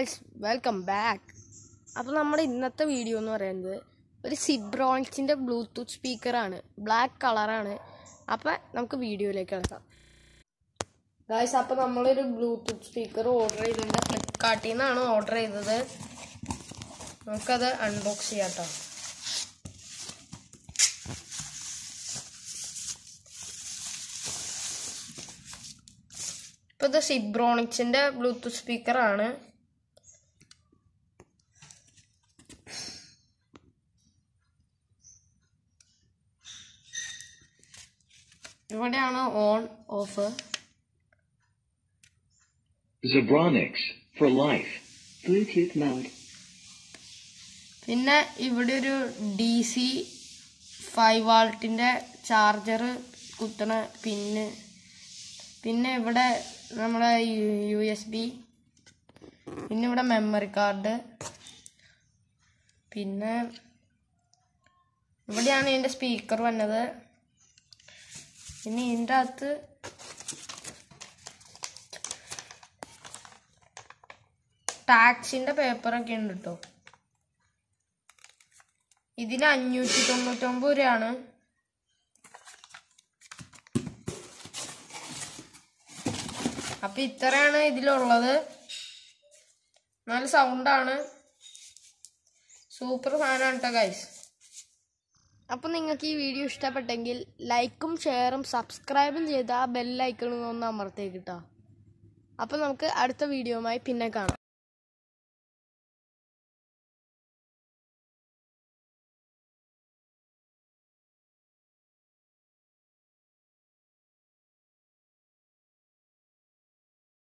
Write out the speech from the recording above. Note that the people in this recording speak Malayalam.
ഗായ്സ് വെൽക്കം ബാക്ക് അപ്പോൾ നമ്മുടെ ഇന്നത്തെ വീഡിയോ എന്ന് പറയുന്നത് ഒരു സിബ്രോണിക്സിൻ്റെ ബ്ലൂടൂത്ത് സ്പീക്കറാണ് ബ്ലാക്ക് കളറാണ് അപ്പം നമുക്ക് വീഡിയോയിലേക്ക് കിടക്കാം ഗായ്സ് അപ്പോൾ നമ്മളൊരു ബ്ലൂടൂത്ത് സ്പീക്കർ ഓർഡർ ചെയ്തിട്ടുണ്ട് ഫ്ലിപ്കാർട്ടിൽ നിന്നാണ് ഓർഡർ ചെയ്തത് നമുക്കത് അൺബോക്സ് ചെയ്യാം കേട്ടോ ഇപ്പോൾ ഇത് സിബ്രോണിക്സിൻ്റെ ബ്ലൂടൂത്ത് സ്പീക്കറാണ് ഇവിടെയാണ് on off Zebronics for life. Bluetooth mode. പിന്നെ ഇവിടെ ഒരു ഡി സി ഫൈവ് വാൾട്ടിൻ്റെ ചാർജർ കുത്തണ പിന്ന് പിന്നെ ഇവിടെ നമ്മുടെ യു എസ് ബി പിന്നെ ഇവിടെ മെമ്മറി കാർഡ് പിന്നെ ഇവിടെയാണ് ഇതിൻ്റെ സ്പീക്കർ വന്നത് പിന്നെ ഇതിൻ്റെ അകത്ത് ടാക്സിൻ്റെ പേപ്പറൊക്കെ ഉണ്ട് കേട്ടോ ഇതിന് അഞ്ഞൂറ്റി തൊണ്ണൂറ്റൊമ്പത് രൂപയാണ് അപ്പൊ ഇത്രയാണ് ഇതിലുള്ളത് നല്ല സൗണ്ടാണ് സൂപ്പർ സാധനമാണ് കേട്ടോ ഗൈസ് അപ്പോൾ നിങ്ങൾക്ക് ഈ വീഡിയോ ഇഷ്ടപ്പെട്ടെങ്കിൽ ലൈക്കും ഷെയറും സബ്സ്ക്രൈബും ചെയ്ത് ആ ബെല്ലൈക്കണിൽ ഒന്ന് അമർത്തേക്കിട്ടോ അപ്പോൾ നമുക്ക് അടുത്ത വീഡിയോയുമായി പിന്നെ കാണാം